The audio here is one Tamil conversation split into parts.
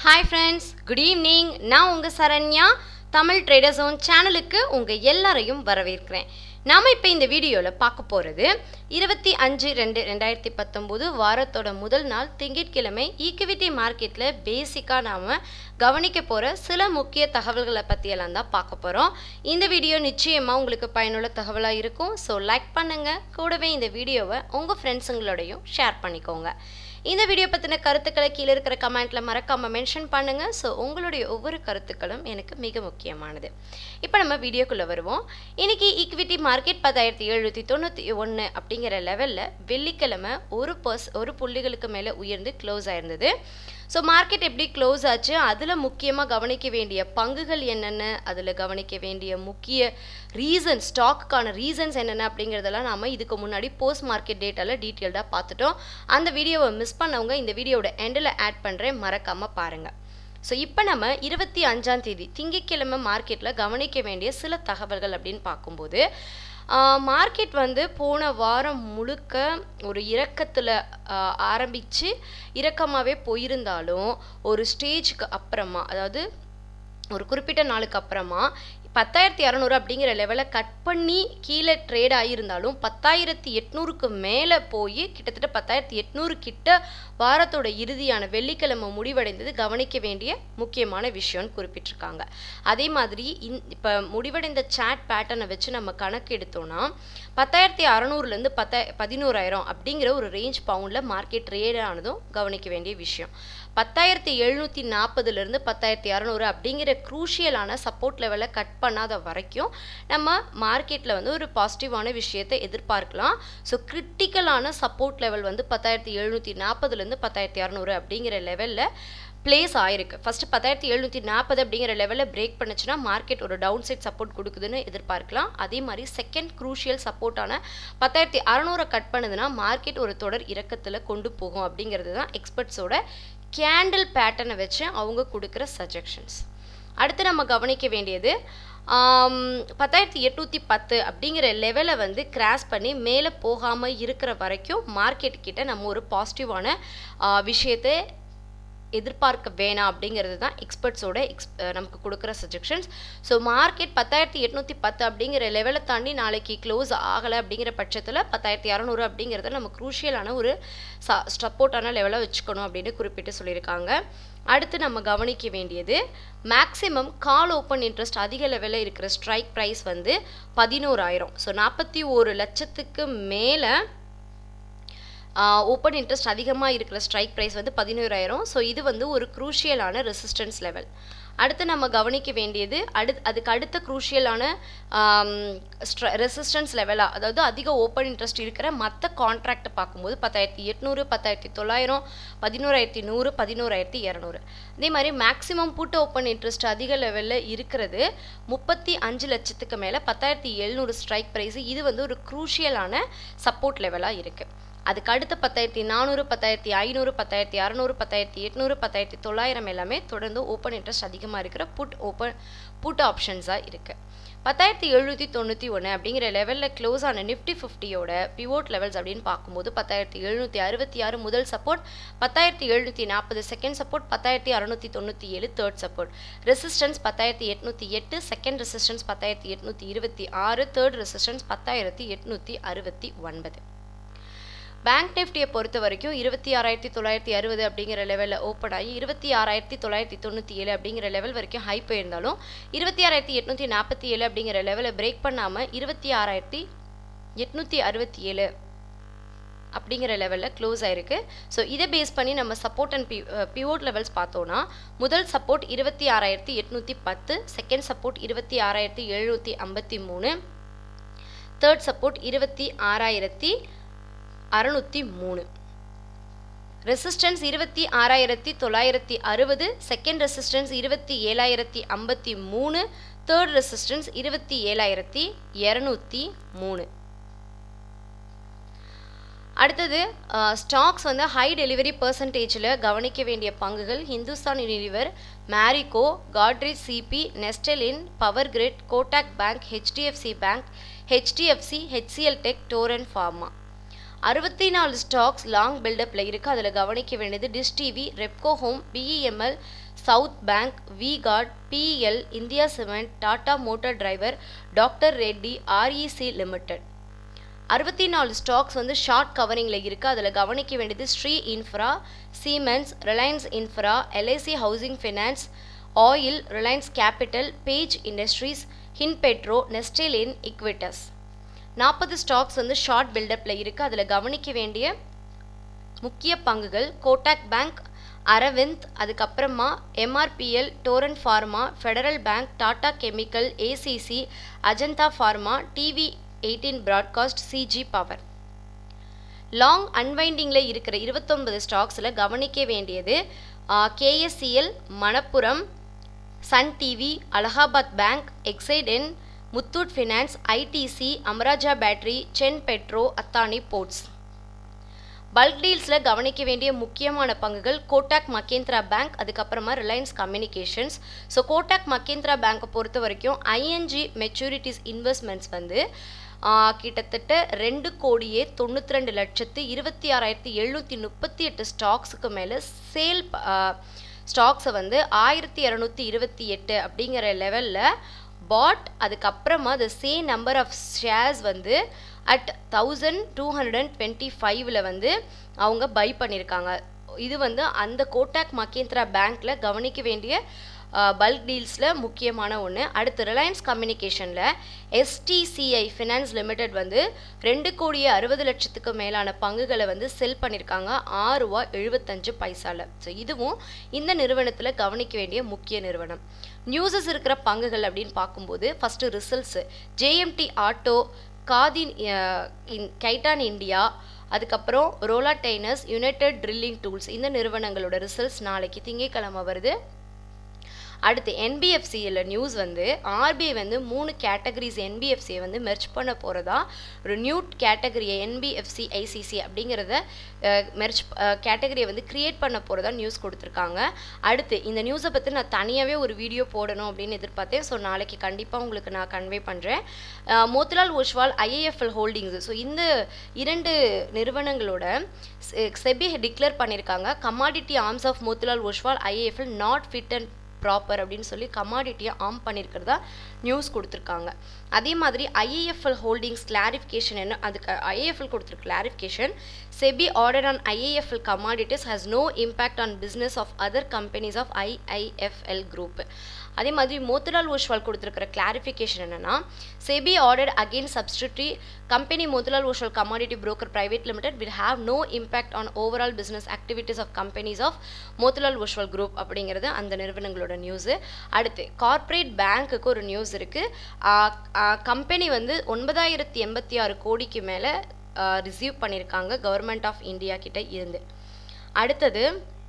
ஹாய் ஃப்ரெண்ட்ஸ் குட் ஈவினிங் நான் உங்கள் சரண்யா தமிழ் ட்ரேடர் ஜோன் சேனலுக்கு உங்கள் எல்லாரையும் வரவேற்கிறேன் நாம் இப்போ இந்த வீடியோவில் பார்க்க போகிறது இருபத்தி அஞ்சு ரெண்டு ரெண்டாயிரத்தி பத்தொம்போது வாரத்தோட முதல் நாள் திங்கட்கிழமை ஈக்விட்டி மார்க்கெட்டில் பேசிக்காக நாம் கவனிக்க போகிற சில முக்கிய தகவல்களை பற்றியெல்லாம் தான் பார்க்க போகிறோம் இந்த வீடியோ நிச்சயமாக உங்களுக்கு பயனுள்ள தகவலாக இருக்கும் ஸோ லைக் பண்ணுங்கள் கூடவே இந்த வீடியோவை உங்கள் ஃப்ரெண்ட்ஸுங்களோடையும் ஷேர் பண்ணிக்கோங்க இந்த வீடியோ பற்றின கருத்துக்களை கீழே இருக்கிற கமெண்ட்டில் மறக்காமல் மென்ஷன் பண்ணுங்கள் ஸோ உங்களுடைய ஒவ்வொரு கருத்துக்களும் எனக்கு மிக முக்கியமானது இப்போ நம்ம வீடியோக்குள்ளே வருவோம் இன்னைக்கு ஈக்விட்டி மார்க்கெட் பத்தாயிரத்தி எழுநூற்றி தொண்ணூற்றி ஒன்று அப்படிங்கிற லெவலில் வெள்ளிக்கிழமை ஒரு பர்ஸ் ஒரு புள்ளிகளுக்கு மேலே உயர்ந்து க்ளோஸ் ஆயிருந்தது ஸோ மார்க்கெட் எப்படி க்ளோஸ் ஆச்சு அதில் முக்கியமாக கவனிக்க வேண்டிய பங்குகள் என்னென்ன அதில் கவனிக்க வேண்டிய முக்கிய ரீசன் ஸ்டாக்குக்கான ரீசன்ஸ் என்னென்ன அப்படிங்கிறதெல்லாம் நாம் இதுக்கு முன்னாடி போஸ்ட் மார்க்கெட் டேட்டாவில் டீட்டெயில்டாக பார்த்துட்டோம் அந்த வீடியோவை மிஸ் பண்ணவங்க இந்த வீடியோவோட எண்டில் ஆட் பண்ணுறேன் மறக்காமல் பாருங்கள் ஸோ இப்போ நம்ம இருபத்தி அஞ்சாம் தேதி திங்கட்கிழமை மார்க்கெட்டில் கவனிக்க வேண்டிய சில தகவல்கள் அப்படின்னு பார்க்கும்போது மார்க்கெட் வந்து போன வாரம் முழுக்க ஒரு இறக்கத்தில் ஆரம்பித்து இறக்கமாகவே போயிருந்தாலும் ஒரு ஸ்டேஜ்க்கு அப்புறமா அதாவது ஒரு குறிப்பிட்ட நாளுக்கு அப்புறமா பத்தாயிரத்தி இரநூறு அப்படிங்கிற லெவலை கட் பண்ணி கீழே ட்ரேட் ஆகியிருந்தாலும் பத்தாயிரத்தி எட்நூறுக்கு மேலே போய் கிட்டத்தட்ட பத்தாயிரத்தி எட்நூறு கிட்ட வாரத்தோட இறுதியான வெள்ளிக்கிழமை முடிவடைந்தது கவனிக்க வேண்டிய முக்கியமான விஷயம்னு குறிப்பிட்டிருக்காங்க அதே மாதிரி இந் இப்போ முடிவடைந்த சாட் பேட்டர்னை வச்சு நம்ம கணக்கு எடுத்தோம்னா பத்தாயிரத்தி அறநூறுலேருந்து பத்தா பதினோராயிரம் அப்படிங்கிற ஒரு ரேஞ்ச் பவுண்டில் மார்க்கெட் ட்ரேட் ஆனதும் கவனிக்க வேண்டிய விஷயம் பத்தாயிரத்தி எழுநூற்றி நாற்பதுலேருந்து பத்தாயிரத்தி இரநூறு அப்படிங்கிற குரூஷியலான சப்போர்ட் லெவலை கட் பண்ணாத வரைக்கும் நம்ம மார்க்கெட்டில் வந்து ஒரு பாசிட்டிவான விஷயத்தை எதிர்பார்க்கலாம் ஸோ கிரிட்டிக்கலான சப்போர்ட் லெவல் வந்து பத்தாயிரத்தி எழுநூற்றி நாற்பதுலேருந்து பத்தாயிரத்தி இரநூறு அப்படிங்கிற லெவலில் பிளேஸ் ஆயிருக்கு ஃபஸ்ட்டு பத்தாயிரத்தி எழுநூற்றி நாற்பது அப்படிங்கிற லெவலில் பிரேக் பண்ணுச்சுன்னா மார்க்கெட் ஒரு டவுன் சைட் சப்போர்ட் கொடுக்குதுன்னு எதிர்பார்க்கலாம் அதே மாதிரி செகண்ட் குரூஷியல் சப்போர்ட்டான பத்தாயிரத்தி அறநூறை கட் பண்ணுதுன்னா மார்க்கெட் ஒரு தொடர் இறக்கத்தில் கொண்டு போகும் அப்படிங்கிறது தான் எக்ஸ்பர்ட்ஸோட கேண்டில் பேட்டர்னை வச்சு அவங்க கொடுக்குற சஜஷன்ஸ் அடுத்து நம்ம கவனிக்க வேண்டியது பத்தாயிரத்தி எட்நூற்றி பத்து அப்படிங்கிற லெவலை வந்து கிராஸ் பண்ணி மேலே போகாமல் இருக்கிற வரைக்கும் மார்க்கெட் கிட்ட நம்ம ஒரு பாசிட்டிவான விஷயத்தை எதிர்பார்க்க வேணாம் அப்படிங்கிறது தான் எக்ஸ்பர்ட்ஸோட எக்ஸ் நமக்கு கொடுக்குற சஜஷன்ஸ் ஸோ மார்க்கெட் பத்தாயிரத்தி எட்நூற்றி பத்து அப்படிங்கிற லெவலை தாண்டி நாளைக்கு க்ளோஸ் ஆகலை அப்படிங்கிற பட்சத்தில் பத்தாயிரத்தி இரநூறு அப்படிங்கிறத நம்ம குரூஷியலான ஒரு ச சப்போர்ட்டான லெவலாக வச்சுக்கணும் அப்படின்னு குறிப்பிட்டு சொல்லியிருக்காங்க அடுத்து நம்ம கவனிக்க வேண்டியது மேக்ஸிமம் கால் ஓப்பன் இன்ட்ரெஸ்ட் அதிக லெவலில் இருக்கிற ஸ்ட்ரைக் ப்ரைஸ் வந்து பதினோராயிரம் ஸோ நாற்பத்தி ஒரு லட்சத்துக்கு மேலே ஓப்பன் இன்ட்ரெஸ்ட் அதிகமாக இருக்கிற ஸ்ட்ரைக் ப்ரைஸ் வந்து பதினோராயிரம் ஸோ இது வந்து ஒரு குரூஷியலான ரெசிஸ்டன்ஸ் லெவல் அடுத்து நம்ம கவனிக்க வேண்டியது அடு அதுக்கு அடுத்த குரூஷியலான ரெசிஸ்டன்ஸ் லெவலாக அதாவது அதிக ஓப்பன் இன்ட்ரெஸ்ட் இருக்கிற மற்ற கான்ட்ராக்டை பார்க்கும்போது பத்தாயிரத்தி எட்நூறு பத்தாயிரத்தி தொள்ளாயிரம் பதினோராயிரத்தி நூறு பதினோராயிரத்தி இரநூறு அதே மாதிரி மேக்ஸிமம் புட்டு ஓப்பன் இன்ட்ரெஸ்ட் அதிக லெவலில் இருக்கிறது முப்பத்தி அஞ்சு லட்சத்துக்கு மேலே பத்தாயிரத்தி எழுநூறு ஸ்ட்ரைக் ப்ரைஸ் இது வந்து ஒரு குரூஷியலான சப்போர்ட் லெவலாக இருக்குது அதுக்கு அடுத்து பத்தாயிரத்தி நானூறு பத்தாயிரத்தி ஐநூறு பத்தாயிரத்தி அறநூறு பத்தாயிரத்தி எட்நூறு பத்தாயிரத்தி தொள்ளாயிரம் எல்லாமே தொடர்ந்து ஓப்பன் இன்ட்ரெஸ்ட் அதிகமாக இருக்கிற புட் ஓப்பன் புட் ஆப்ஷன்ஸாக இருக்குது பத்தாயிரத்தி எழுநூற்றி தொண்ணூற்றி ஒன்று அப்படிங்கிற லெவலில் க்ளோஸ் ஆன நிஃப்டி ஃபிஃப்டியோட பிவோட் லெவல்ஸ் அப்படின்னு பார்க்கும்போது பத்தாயிரத்தி எழுநூற்றி அறுபத்தி ஆறு முதல் சப்போர்ட் பத்தாயிரத்தி எழுநூற்றி நாற்பது செகண்ட் சப்போர்ட் பத்தாயிரத்தி அறநூற்றி தொண்ணூற்றி ஏழு தேர்ட் சப்போர்ட் ரெசிஸ்டன்ஸ் பத்தாயிரத்தி எட்நூற்றி எட்டு செகண்ட் ரெசிஸ்டன்ஸ் பத்தாயிரத்தி எட்நூற்றி இருபத்தி ஆறு தேர்ட் ரெசிஸ்டன்ஸ் பத்தாயிரத்தி எட்நூற்றி அறுபத்தி ஒன்பது பேங்க் நிஃப்டியை பொறுத்த வரைக்கும் இருபத்தி ஆறாயிரத்தி தொள்ளாயிரத்தி அறுபது அப்படிங்கிற லெவலில் ஓப்பன் ஆகி இருபத்தி ஆறாயிரத்தி தொள்ளாயிரத்தி தொண்ணூற்றி ஏழு அப்படிங்கிற லெவல் வரைக்கும் ஹை போயிருந்தாலும் இருபத்தி ஆறாயிரத்தி எட்நூற்றி நாற்பத்தி ஏழு அப்படிங்கிற லெவலை பிரேக் பண்ணாமல் இருபத்தி ஆறாயிரத்தி எட்நூற்றி அறுபத்தி ஏழு அப்படிங்கிற லெவலில் க்ளோஸ் ஆயிருக்கு ஸோ இதை பேஸ் பண்ணி நம்ம சப்போர்ட் அண்ட் பி பிவோட் லெவல்ஸ் பார்த்தோன்னா முதல் சப்போர்ட் இருபத்தி ஆறாயிரத்தி எட்நூற்றி பத்து செகண்ட் சப்போர்ட் இருபத்தி ஆறாயிரத்தி எழுநூற்றி ஐம்பத்தி மூணு தேர்ட் சப்போர்ட் இருபத்தி ஆறாயிரத்தி அறநூற்றி மூணு ரெசிஸ்டன்ஸ் இருபத்தி ஆறாயிரத்தி தொள்ளாயிரத்தி அறுபது செகண்ட் ரெசிஸ்டன்ஸ் இருபத்தி ஏழாயிரத்தி ஐம்பத்தி மூணு தேர்ட் ரெசிஸ்டன்ஸ் இருபத்தி ஏழாயிரத்தி இரநூத்தி மூணு அடுத்தது ஸ்டாக்ஸ் வந்து ஹை டெலிவரி பர்சன்டேஜில் கவனிக்க வேண்டிய பங்குகள் ஹிந்துஸ்தான் யூனிலிவர் மேரிகோ காட்ரேஜ் சிபி நெஸ்டலின் Power Grid Kotak bank HDFC bank HDFC HCL tech Torrent pharma அறுபத்தி நாலு ஸ்டாக்ஸ் லாங் பில்டப்பில் இருக்குது அதில் கவனிக்க வேண்டியது Dish TV Repco home BEML South bank V Guard BL India cement Tata motor driver doctor Reddy REC limited அறுபத்தி நாலு ஸ்டாக்ஸ் வந்து ஷார்ட் கவரிங்கில் இருக்குது அதில் கவனிக்க வேண்டியது Sri infra Siemens Reliance infra LIC housing finance oil Reliance capital Page industries Hindpetro நெஸ்டேலின் இக்விட்டஸ் நாற்பது ஸ்டாக்ஸ் வந்து ஷார்ட் பில்டப்பில் இருக்குது அதில் கவனிக்க வேண்டிய முக்கிய பங்குகள் கோட்டாக் பேங்க் அரவிந்த் அதுக்கப்புறமா MRPL Torrent pharma Federal bank Tata chemical ACC Ajanta pharma TV eighteen broadcast CG power long அன்வைண்டிங்கில் இருக்கிற இருபத்தொன்பது ஸ்டாக்ஸில் கவனிக்க வேண்டியது KSCL Manappuram Sun TV Allahabad bank எக்ஸைடென் Muthoot finance ITC Amara Raja battery Chennai petro Adani ports bulk டீல்ஸில் கவனிக்க வேண்டிய முக்கியமான பங்குகள் கோட்டாக் மகேந்திரா பேங்க் அதுக்கப்புறமா Reliance communications so Kotak Mahindra பேங்க்கை பொறுத்த வரைக்கும் ஐஎன்ஜி மெச்சூரிட்டிஸ் இன்வெஸ்ட்மெண்ட்ஸ் வந்து கிட்டத்தட்ட ரெண்டு கோடியே தொண்ணூற்றி ரெண்டு லட்சத்து இருபத்தி ஆறாயிரத்தி எழுநூற்றி முப்பத்தி எட்டு ஸ்டாக்ஸுக்கு மேலே சேல் ஸ்டாக்ஸை வந்து ஆயிரத்தி இரநூத்தி இருபத்தி எட்டு அப்படிங்கிற லெவலில் பாட் அதுக்கப்புறமா the same number of shares வந்து at thousand two hundred and twenty ஃபைவ்ல வந்து அவங்க பை பண்ணியிருக்காங்க இது வந்து அந்த கோட்டாக் மகேந்திரா பேங்க்கில் கவனிக்க வேண்டிய பல்க் டீல்ஸில் முக்கியமான ஒன்று அடுத்து ரிலையன்ஸ் கம்யூனிகேஷனில் எஸ்டிசிஐ ஃபினான்ஸ் லிமிடெட் வந்து ரெண்டு கோடியே அறுபது லட்சத்துக்கு மேலான பங்குகளை வந்து செல் பண்ணியிருக்காங்க ஆறு ரூபா எழுபத்தஞ்சு பைசாவில் ஸோ இதுவும் இந்த நிறுவனத்தில் கவனிக்க வேண்டிய முக்கிய நிறுவனம் நியூஸஸ் இருக்கிற பங்குகள் அப்படின்னு பார்க்கும்போது ஃபஸ்ட்டு ரிசல்ட்ஸு ஜேஎம்டி ஆட்டோ காதின் கைட்டான் இந்தியா அதுக்கப்புறம் ரோலா டைனஸ் யுனைடெட் ட்ரில்லிங் டூல்ஸ் இந்த நிறுவனங்களோட ரிசல்ட்ஸ் நாளைக்கு திங்கட்கிழமை வருது அடுத்து என்பிஎஃப்சியில் நியூஸ் வந்து ஆர்பிஐ வந்து மூணு கேட்டகரிஸ் என்பிஎஃப்சியை வந்து மெர்ச் பண்ண போகிறதா ஒரு நியூ கேட்டகரியை என்பிஎஃப்சி ஐசிசி அப்படிங்கிறத மெர்ச் கேட்டகரியை வந்து க்ரியேட் பண்ண போகிறதா நியூஸ் கொடுத்துருக்காங்க அடுத்து இந்த நியூஸை பற்றி நான் தனியாகவே ஒரு வீடியோ போடணும் அப்படின்னு எதிர்பார்த்தேன் ஸோ நாளைக்கு கண்டிப்பாக உங்களுக்கு நான் கன்வே பண்ணுறேன் Motilal Oswal IAFL holdings so இந்த இரண்டு நிறுவனங்களோட செபி டிக்ளேர் பண்ணியிருக்காங்க commodity arms of Motilal Oswal IAFL not fit and proper அப்படின்னு சொல்லி கமாடிட்டியை ஆம் பண்ணியிருக்கிறதா நியூஸ் கொடுத்துருக்காங்க அதே மாதிரி ஐஏஎஃப்எல் ஹோல்டிங்ஸ் கிளாரிஃபிகேஷன் என்ன அதுக்கு ஐஏஎஃப்எல் கொடுத்துருக்கு clarification SEBI order on IAFL commodities has no impact on business of other companies of IIFL group அதே மாதிரி மோத்திலால் ஓஷ்வால் கொடுத்துருக்கிற கிளாரிஃபிகேஷன் என்னன்னா SEBI order again subsidiary company Motilal Oswal commodity broker private limited will have no impact on overall business activities of companies of Motilal Oswal group அப்படிங்கிறது அந்த நிறுவனங்களோட நியூஸு அடுத்து கார்ப்பரேட் பேங்க்குக்கு ஒரு நியூஸ் இருக்குது கம்பெனி வந்து ஒன்பதாயிரத்தி எண்பத்தி ஆறு கோடிக்கு மேலே ரிசீவ் பண்ணியிருக்காங்க கவர்மெண்ட் ஆஃப் இந்தியா கிட்ட இருந்து அடுத்தது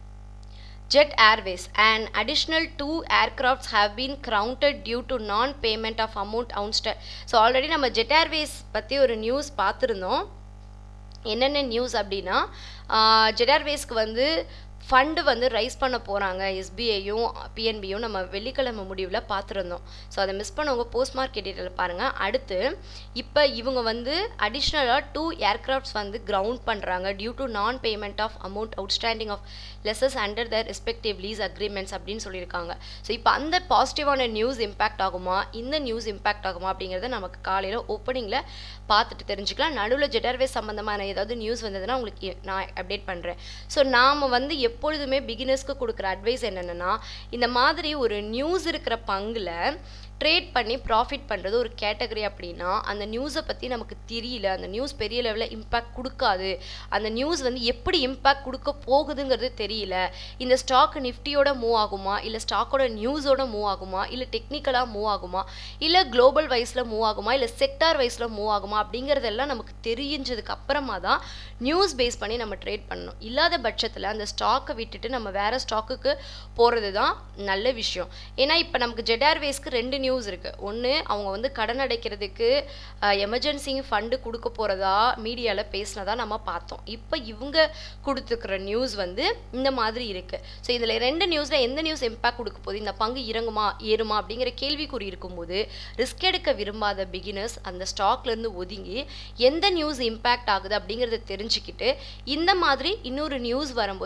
Jet Airways and additional two aircrafts have been grounded due to non-payment of amount outstanding. So already நம்ம ஜெட் ஏர்வேஸ் பற்றி ஒரு நியூஸ் பார்த்துருந்தோம் என்னென்ன நியூஸ் அப்படின்னா ஜெட் ஏர்வேஸ்க்கு வந்து ஃபண்டு வந்து ரைஸ் பண்ண போகிறாங்க எஸ்பிஐயும் பிஎன்பியும் நம்ம வெள்ளிக்கிழமை முடிவில் பார்த்துருந்தோம் ஸோ அதை மிஸ் பண்ணவங்க போஸ்ட் மார்க்கெட் டீட்டெயில் பாருங்கள் அடுத்து இப்போ இவங்க வந்து அடிஷ்னலாக டூ ஏர்க்ராஃப்ட்ஸ் வந்து கிரவுண்ட் பண்ணுறாங்க due to non payment of amount outstanding of lessors under the respective lease agreements அப்படின்னு சொல்லியிருக்காங்க ஸோ இப்போ அந்த பாசிட்டிவான நியூஸ் இம்பேக்ட் ஆகுமா இந்த நியூஸ் இம்பேக்ட் ஆகுமா அப்படிங்கிறத நமக்கு காலையில் ஓப்பனிங்கில் பார்த்துட்டு தெரிஞ்சுக்கலாம் நடுவில் ஜெட்டர்வேஸ் சம்மந்தமான ஏதாவது நியூஸ் வந்ததுன்னா உங்களுக்கு நான் அப்டேட் பண்ணுறேன் ஸோ நாம் வந்து எப்பொழுதுமே பிகினர்ஸ்க்கு கொடுக்குற அட்வைஸ் என்னென்னா இந்த மாதிரி ஒரு நியூஸ் இருக்கிற பங்கில் ட்ரேட் பண்ணி ப்ராஃபிட் பண்ணுறது ஒரு கேட்டகரி அப்படின்னா அந்த நியூஸை பற்றி நமக்கு தெரியல அந்த நியூஸ் பெரிய லெவலில் இம்பேக்ட் கொடுக்காது அந்த நியூஸ் வந்து எப்படி இம்பேக்ட் கொடுக்க போகுதுங்கிறது தெரியல இந்த ஸ்டாக் நிஃப்டியோட மூவ் ஆகுமா இல்லை ஸ்டாக்கோட நியூஸோட மூவ் ஆகுமா இல்லை டெக்னிக்கலாக மூவ் ஆகுமா இல்லை குளோபல் வைஸில் மூவ் ஆகுமா இல்லை செக்டார் வைஸில் மூவ் ஆகுமா அப்படிங்கிறதெல்லாம் நமக்கு தெரிஞ்சதுக்கு அப்புறமா தான் நியூஸ் பேஸ் பண்ணி நம்ம ட்ரேட் பண்ணணும் இல்லாத பட்சத்தில் அந்த ஸ்டாக்கை விட்டுட்டு நம்ம வேறு ஸ்டாக்குக்கு போகிறது தான் நல்ல விஷயம் ஏன்னா இப்போ நமக்கு ஜெட் ஏர்வேஸ்க்கு ரெண்டு நியூஸ் இருக்குது ஒன்று அவங்க வந்து கடன் அடைக்கிறதுக்கு எமர்ஜென்சி ஃபண்டு கொடுக்க போகிறதா மீடியாவில் பேசினதா நம்ம பார்த்தோம் இப்போ இவங்க கொடுத்துக்கிற நியூஸ் வந்து இந்த மாதிரி இருக்குது ஸோ இதில் ரெண்டு நியூஸில் எந்த நியூஸ் இம்பேக்ட் கொடுக்க போகுது இந்த பங்கு இறங்குமா ஏறுமா அப்படிங்கிற கேள்விக்குறி இருக்கும்போது ரிஸ்க் எடுக்க விரும்பாத பிகினர்ஸ் அந்த ஸ்டாக்லேருந்து ஒதுங்கி எந்த நியூஸ் இம்பேக்ட் ஆகுது அப்படிங்கிறத தெரிஞ்சுக்கிட்டு இந்த மாதிரி இன்னொரு நியூஸ் வரும்போது அப்போ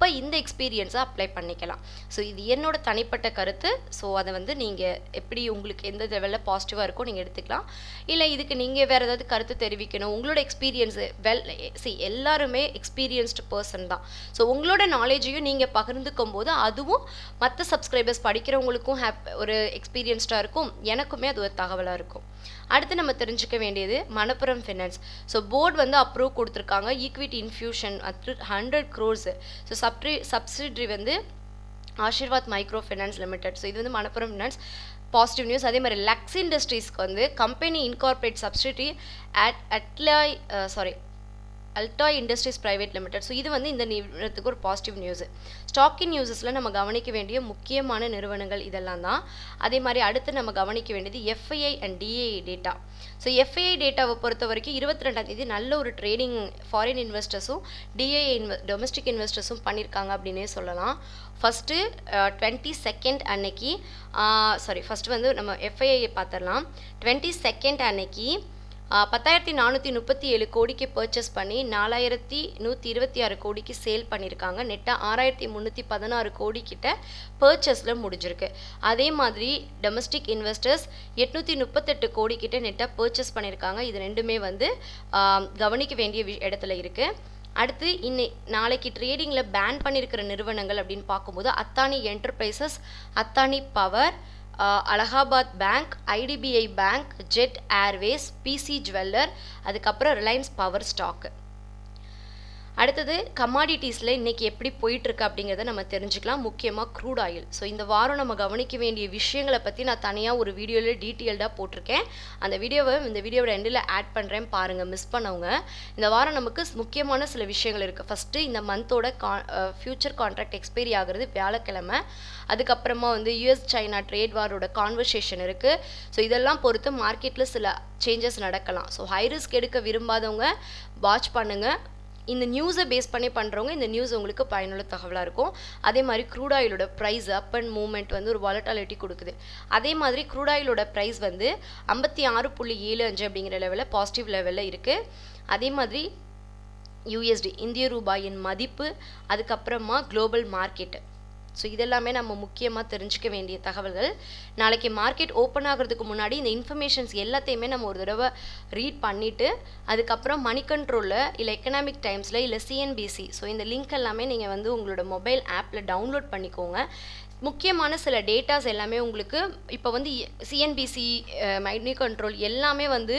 அப்போ இந்த எக்ஸ்பீரியன்ஸை அப்ளை பண்ணிக்கலாம் ஸோ இது என்னோட தனிப்பட்ட கருத்து ஸோ அதை வந்து நீங்கள் எப்படி உங்களுக்கு எந்த லெவலில் பாசிட்டிவாக இருக்கோ நீங்கள் எடுத்துக்கலாம் இல்லை இதுக்கு நீங்கள் வேறு ஏதாவது கருத்து தெரிவிக்கணும் உங்களோட எக்ஸ்பீரியன்ஸு வெல் சி எல்லாருமே எக்ஸ்பீரியன்ஸ்டு பர்சன் தான் ஸோ உங்களோட நாலேஜையும் நீங்கள் பகிர்ந்துக்கும் போது அதுவும் மற்ற சப்ஸ்கிரைபர்ஸ் படிக்கிறவங்களுக்கும் ஹேப் ஒரு எக்ஸ்பீரியன்ஸ்டாக இருக்கும் எனக்குமே அது ஒரு தகவலாக இருக்கும் அடுத்து நம்ம தெரிஞ்சுக்க வேண்டியது மணப்புரம் ஃபினான்ஸ் ஸோ போர்டு வந்து அப்ரூவ் கொடுத்துருக்காங்க equity infusion at hundred crores so சப்ரி சப்சிட்ரி வந்து Asirvad micro finance limited so இது வந்து மணப்புரம் ஃபினான்ஸ் பாசிட்டிவ் நியூஸ் அதே மாதிரி லக்ஸ் இண்டஸ்ட்ரீஸ்க்கு வந்து கம்பெனி இன்கார்பரேட் சப்சிடி அட் அட்லாய் சாரி அல்டாய் இண்டஸ்ட்ரீஸ் ப்ரைவேட் லிமிடெட் ஸோ இது வந்து இந்த நிறுவனத்துக்கு ஒரு பாசிட்டிவ் நியூஸ் ஸ்டாக்கின் நியூஸஸில் நம்ம கவனிக்க வேண்டிய முக்கியமான நிறுவனங்கள் இதெல்லாம் தான் அதே மாதிரி அடுத்து நம்ம கவனிக்க வேண்டியது FII and DAI data so FII டேட்டாவை பொறுத்த வரைக்கும் இருபத்தி ரெண்டாம் தேதி நல்ல ஒரு ட்ரேடிங் ஃபாரின் இன்வெஸ்டர்ஸும் டிஏஐ இன்வெ டொமஸ்டிக் இன்வெஸ்டர்ஸும் பண்ணியிருக்காங்க அப்படின்னே சொல்லலாம் ஃபஸ்ட்டு டுவெண்ட்டி செகண்ட் அன்னைக்கு சாரி ஃபஸ்ட்டு வந்து நம்ம எஃப்ஐஐ பார்த்துடலாம் டுவெண்ட்டி செகண்ட் அன்னைக்கு பத்தாயிரத்தி நானூற்றி முப்பத்தி ஏழு கோடிக்கு பர்ச்சேஸ் பண்ணி நாலாயிரத்தி நூற்றி இருபத்தி ஆறு கோடிக்கு சேல் பண்ணியிருக்காங்க நெட்டாக ஆறாயிரத்தி முந்நூற்றி பதினாறு கோடி கிட்ட பர்ச்சேஸில் முடிஞ்சிருக்கு அதே மாதிரி டொமஸ்டிக் இன்வெஸ்டர்ஸ் எட்நூற்றி முப்பத்தெட்டு கோடி கிட்ட நெட்டாக பர்ச்சேஸ் பண்ணியிருக்காங்க இது ரெண்டுமே வந்து கவனிக்க வேண்டிய வி இடத்துல இருக்குது அடுத்து இன்னை நாளைக்கு ட்ரேடிங்கில் பேன் பண்ணியிருக்கிற நிறுவனங்கள் அப்படின்னு பார்க்கும்போது Adani enterprises Adani power Allahabad bank IDBI bank Jet Airways PC jeweller அதுக்கப்புறம் ரிலையன்ஸ் பவர் ஸ்டாக்கு அடுத்தது கமாடிட்டிஸில் இன்றைக்கி எப்படி போயிட்டுருக்கு அப்படிங்கிறத நம்ம தெரிஞ்சுக்கலாம் முக்கியமாக க்ரூட் ஆயில் ஸோ இந்த வாரம் நம்ம கவனிக்க வேண்டிய விஷயங்களை பற்றி நான் தனியாக ஒரு வீடியோவில் டீட்டெயில்டாக போட்டிருக்கேன் அந்த வீடியோவை இந்த வீடியோவோட எண்டில் ஆட் பண்ணுறேன் பாருங்கள் மிஸ் பண்ணவங்க இந்த வாரம் நமக்கு முக்கியமான சில விஷயங்கள் இருக்குது ஃபஸ்ட்டு இந்த மந்தோட கா ஃப்யூச்சர் கான்ட்ராக்ட் எக்ஸ்பைரி ஆகிறது வியாழக்கிழமை அதுக்கப்புறமா வந்து யூஎஸ் சைனா ட்ரேட் வாரோட கான்வர்சேஷன் இருக்குது ஸோ இதெல்லாம் பொறுத்து மார்க்கெட்டில் சில சேஞ்சஸ் நடக்கலாம் ஸோ ஹை ரிஸ்க் எடுக்க விரும்பாதவங்க வாட்ச் பண்ணுங்கள் இந்த நியூஸை பேஸ் பண்ணி பண்ணுறவங்க இந்த நியூஸ் உங்களுக்கு பயனுள்ள தகவலாக இருக்கும் அதே மாதிரி க்ரூட் ஆயிலோட ப்ரைஸ் அப் அண்ட் மூவ்மெண்ட் வந்து ஒரு வாலட்டாலிட்டி கொடுக்குது அதே மாதிரி க்ரூட் ஆயிலோட ப்ரைஸ் வந்து ஐம்பத்தி ஆறு புள்ளி ஏழு அஞ்சு அப்படிங்கிற லெவலில் பாசிட்டிவ் லெவலில் இருக்குது அதே மாதிரி யூஎஸ்டி இந்திய ரூபாயின் மதிப்பு அதுக்கப்புறமா குளோபல் மார்க்கெட்டு ஸோ இதெல்லாமே நம்ம முக்கியமாக தெரிஞ்சுக்க வேண்டிய தகவல்கள் நாளைக்கு மார்க்கெட் ஓப்பன் ஆகிறதுக்கு முன்னாடி இந்த இன்ஃபர்மேஷன்ஸ் எல்லாத்தையுமே நம்ம ஒரு தடவை ரீட் பண்ணிவிட்டு அதுக்கப்புறம் மணி கண்ட்ரோலில் இல்லை எக்கனாமிக் டைம்ஸில் இல்லை சிஎன்பிசி ஸோ இந்த லிங்க் எல்லாமே நீங்கள் வந்து உங்களோட மொபைல் ஆப்பில் டவுன்லோட் பண்ணிக்கோங்க முக்கியமான சில டேட்டாஸ் எல்லாமே உங்களுக்கு இப்போ வந்து சிஎன்பிசி மணி கண்ட்ரோல் எல்லாமே வந்து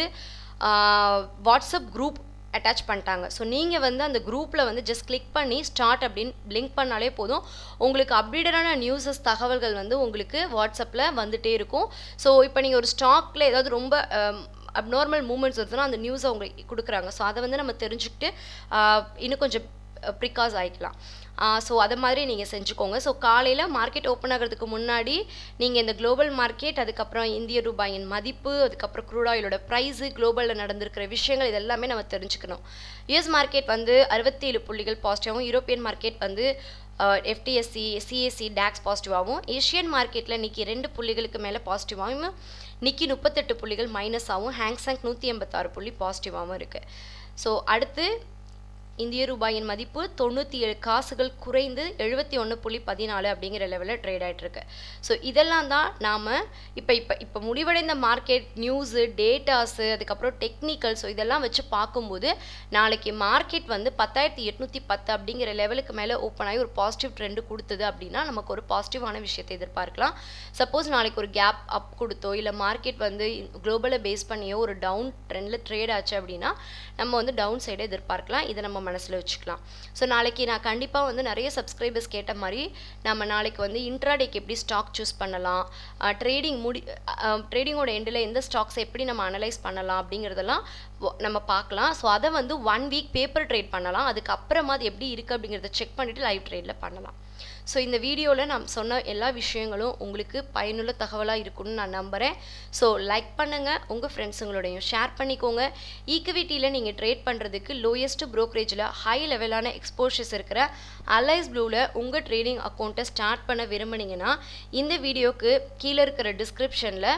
வாட்ஸ்அப் குரூப் அட்டாச் பண்ணிட்டாங்க ஸோ நீங்கள் வந்து அந்த குரூப்பில் வந்து ஜஸ்ட் கிளிக் பண்ணி ஸ்டார்ட் அப்படின்னு லிங்க் பண்ணாலே போதும் உங்களுக்கு அப்டேட்டடான நியூஸஸ் தகவல்கள் வந்து உங்களுக்கு வாட்ஸ்அப்பில் வந்துகிட்டே இருக்கும் ஸோ இப்போ நீங்கள் ஒரு ஸ்டாக்கில் ஏதாவது ரொம்ப அப்நார்மல் மூமெண்ட்ஸ் வருதுன்னா அந்த நியூஸை உங்களுக்கு கொடுக்குறாங்க ஸோ அதை வந்து நம்ம தெரிஞ்சுக்கிட்டு இன்னும் கொஞ்சம் ப்ரிகாஸ் ஆகிக்கலாம் ஸோ அதை மாதிரி நீங்கள் செஞ்சுக்கோங்க ஸோ காலையில் மார்க்கெட் ஓப்பன் ஆகிறதுக்கு முன்னாடி நீங்கள் இந்த குளோபல் மார்க்கெட் அதுக்கப்புறம் இந்திய ரூபாயின் மதிப்பு அதுக்கப்புறம் க்ரூட் ஆயிலோட ப்ரைஸு குளோபலில் நடந்திருக்கிற விஷயங்கள் இதெல்லாமே நம்ம தெரிஞ்சுக்கணும் யூஎஸ் மார்க்கெட் வந்து அறுபத்தேழு புள்ளிகள் பாசிட்டிவாகவும் யூரோப்பியன் மார்க்கெட் வந்து எஃப்டிஎஸ்சி சிஎஸ்சி டேக்ஸ் பாசிட்டிவாகவும் ஏஷியன் மார்க்கெட்டில் இன்றைக்கி ரெண்டு புள்ளிகளுக்கு மேலே பாசிட்டிவாகவும் நிக்கி முப்பத்தெட்டு புள்ளிகள் மைனஸாகவும் ஹேங்ஸாங் நூற்றி எண்பத்தாறு புள்ளி பாசிட்டிவாகவும் இருக்குது ஸோ அடுத்து இந்திய ரூபாயின் மதிப்பு தொண்ணூற்றி ஏழு காசுகள் குறைந்து எழுபத்தி ஒன்று புள்ளி பதினாலு அப்படிங்கிற லெவலில் ட்ரேட் ஆகிட்டுருக்கு ஸோ இதெல்லாம் தான் நாம் இப்போ இப்போ இப்போ முடிவடைந்த மார்க்கெட் நியூஸு டேட்டாஸு அதுக்கப்புறம் டெக்னிக்கல் ஸோ இதெல்லாம் வச்சு பார்க்கும்போது நாளைக்கு மார்க்கெட் வந்து பத்தாயிரத்தி எட்நூற்றி பத்து அப்படிங்கிற லெவலுக்கு மேலே ஓப்பன் ஆகி ஒரு பாசிட்டிவ் ட்ரெண்டு கொடுத்தது அப்படின்னா நமக்கு ஒரு பாசிட்டிவான விஷயத்தை எதிர்பார்க்கலாம் சப்போஸ் நாளைக்கு ஒரு கேப் அப் கொடுத்தோ இல்லை மார்க்கெட் வந்து குளோபலை பேஸ் பண்ணியோ ஒரு டவுன் ட்ரெண்டில் ட்ரேட் ஆச்சு அப்படின்னா நம்ம வந்து டவுன் சைடை எதிர்பார்க்கலாம் இதை நம்ம மனசில் வச்சுக்கலாம் ஸோ நாளைக்கு நான் கண்டிப்பாக வந்து நிறைய சப்ஸ்கிரைபர்ஸ் கேட்ட மாதிரி நம்ம நாளைக்கு வந்து இன்ட்ராடேக்கு எப்படி ஸ்டாக் சூஸ் பண்ணலாம் ட்ரேடிங் முடி ட்ரேடிங்கோட எண்டில் எந்த ஸ்டாக்ஸை எப்படி நம்ம அனலைஸ் பண்ணலாம் அப்படிங்கிறதெல்லாம் நம்ம பார்க்கலாம் ஸோ அதை வந்து ஒன் வீக் பேப்பர் ட்ரேட் பண்ணலாம் அதுக்கப்புறமா அது எப்படி இருக்குது அப்படிங்கிறத செக் பண்ணிவிட்டு லைவ் ட்ரேடில் பண்ணலாம் ஸோ இந்த வீடியோவில் நான் சொன்ன எல்லா விஷயங்களும் உங்களுக்கு பயனுள்ள தகவலாக இருக்கும்னு நான் நம்புகிறேன் ஸோ லைக் பண்ணுங்கள் உங்கள் ஃப்ரெண்ட்ஸுங்களோடையும் ஷேர் பண்ணிக்கோங்க ஈக்குவிட்டியில் நீங்கள் ட்ரேட் பண்ணுறதுக்கு லோயஸ்ட் ப்ரோக்கரேஜில் ஹை லெவலான எக்ஸ்போஷர்ஸ் இருக்கிற அலைஸ் ப்ளூவில் உங்கள் ட்ரேடிங் அக்கௌண்ட்டை ஸ்டார்ட் பண்ண விரும்புனீங்கன்னா இந்த வீடியோக்கு கீழே இருக்கிற டிஸ்கிரிப்ஷனில்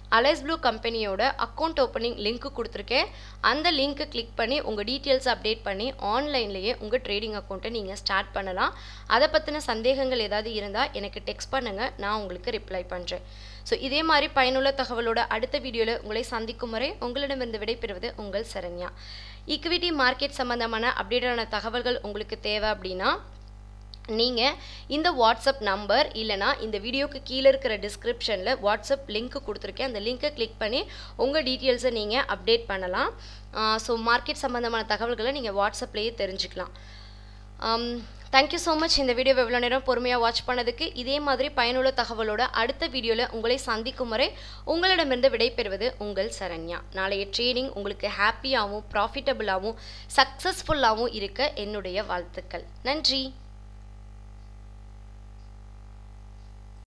அலைஸ் ப்ளூ கம்பெனியோட அக்கௌண்ட் ஓப்பனிங் லிங்க் கொடுத்துருக்கேன் அந்த லிங்க்கை கிளிக் பண்ணி உங்கள் டீட்டெயில்ஸ் அப்டேட் பண்ணி ஆன்லைன்லேயே உங்கள் ட்ரேடிங் அக்கௌண்ட்டை நீங்கள் ஸ்டார்ட் பண்ணலாம் அதை பற்றின சந்தேகங்கள் ஏதாவது இருந்தால் எனக்கு டெக்ஸ்ட் பண்ணுங்கள் நான் உங்களுக்கு ரிப்ளை பண்ணுறேன் ஸோ இதே மாதிரி பயனுள்ள தகவலோட அடுத்த வீடியோவில் உங்களை சந்திக்கும் வரை உங்களிடமிருந்து விடைபெறுவது உங்கள் சரண்யா ஈக்விட்டி மார்க்கெட் சம்மந்தமான அப்டேட்டான தகவல்கள் உங்களுக்கு தேவை அப்படின்னா நீங்கள் இந்த வாட்ஸ்அப் நம்பர் இல்லைனா இந்த வீடியோக்கு கீழே இருக்கிற டிஸ்கிரிப்ஷனில் வாட்ஸ்அப் லிங்க் கொடுத்துருக்கேன் அந்த லிங்க்கை கிளிக் பண்ணி உங்கள் டீட்டெயில்ஸை நீங்கள் அப்டேட் பண்ணலாம் ஸோ மார்க்கெட் சம்மந்தமான தகவல்களை நீங்கள் வாட்ஸ்அப்லேயே தெரிஞ்சுக்கலாம் தேங்க்யூ ஸோ மச் இந்த வீடியோவை எவ்வளோ நேரம் பொறுமையாக வாட்ச் பண்ணதுக்கு இதே மாதிரி பயனுள்ள தகவலோட அடுத்த வீடியோவில் உங்களை சந்திக்கும் வரை உங்களிடமிருந்து விடைபெறுவது உங்கள் சரண்யா நாளைய ட்ரேடிங் உங்களுக்கு ஹாப்பியாகவும் ப்ராஃபிட்டபுளாகவும் சக்ஸஸ்ஃபுல்லாகவும் இருக்க என்னுடைய வாழ்த்துக்கள் நன்றி